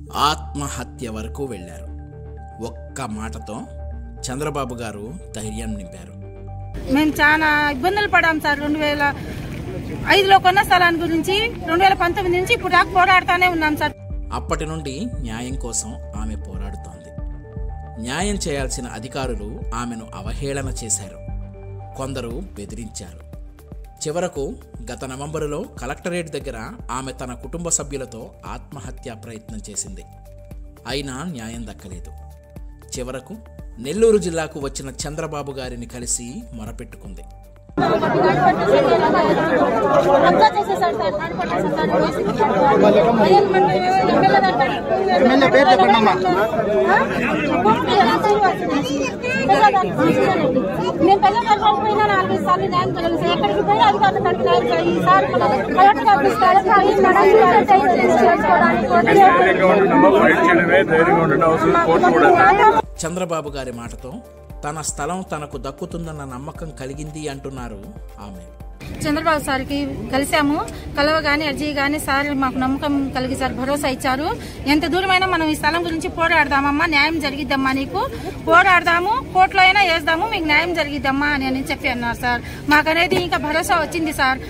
ఆత్మహత్య వరకు వెళ్ళారు ఒక్క మాటతో చంద్రబాబు గారు ధైర్యం నింపారు మేము చాలా ఇబ్బందులు పడాం సార్ రెండు వేల ఐదులో కొన్న స్థలాన్ని గురించి రెండు వేల పంతొమ్మిది నుంచి ఇప్పుడు దాకా పోరాడుతూనే ఉన్నాం సార్ అప్పటి నుండి న్యాయం కోసం ఆమె పోరాడుతోంది న్యాయం చేయాల్సిన అధికారులు ఆమెను అవహేళన చేశారు కొందరు బెదిరించారు చివరకు గత నవంబరులో కలెక్టరేట్ దగ్గర ఆమె తన కుటుంబ సభ్యులతో ఆత్మహత్యా ప్రయత్నం చేసింది అయినా న్యాయం దక్కలేదు చివరకు నెల్లూరు జిల్లాకు వచ్చిన చంద్రబాబు గారిని కలిసి మొరపెట్టుకుంది కబ్జా చేసేసాడు సార్ నాడిపట్ల సంఘాన్ని వేసి ఎమ్మెల్యే దాంట్లో ఎమ్మెల్యే పేరు చెప్పండి అమ్మా. నేను పిల్లలు కలపకపోయినా నాలుగైదు సార్లు న్యాయం చేయాలి సార్ ఎక్కడికి పోయినా అధికారులు కడిగి న్యాయం చేయాలి ఈసారి కలెక్టర్ ఆఫీస్ ధైర్యంగా ఉండటం ఫైట్ చేయడమే ధైర్యంగా ఉండటం అవసరం కోర్టు కూడా చంద్రబాబు గారి మాటతో తన స్థలం తనకు దక్కుతుందన్న నమ్మకం కలిగింది అంటున్నారు ఆమె చంద్రబాబు సార్కి కలిసాము కలవగానే అర్జీ గాని సార్ మాకు నమ్మకం కలిగి సార్ భరోసా ఇచ్చారు ఎంత దూరమైనా మనం ఈ స్థలం గురించి పోరాడదామమ్మా న్యాయం జరిగిద్దమ్మా నీకు పోరాడదాము కోర్టులో అయినా వేద్దాము మీకు న్యాయం జరిగిద్దమ్మా అని అని చెప్పి అన్నారు సార్ మాకనేది ఇంకా భరోసా వచ్చింది సార్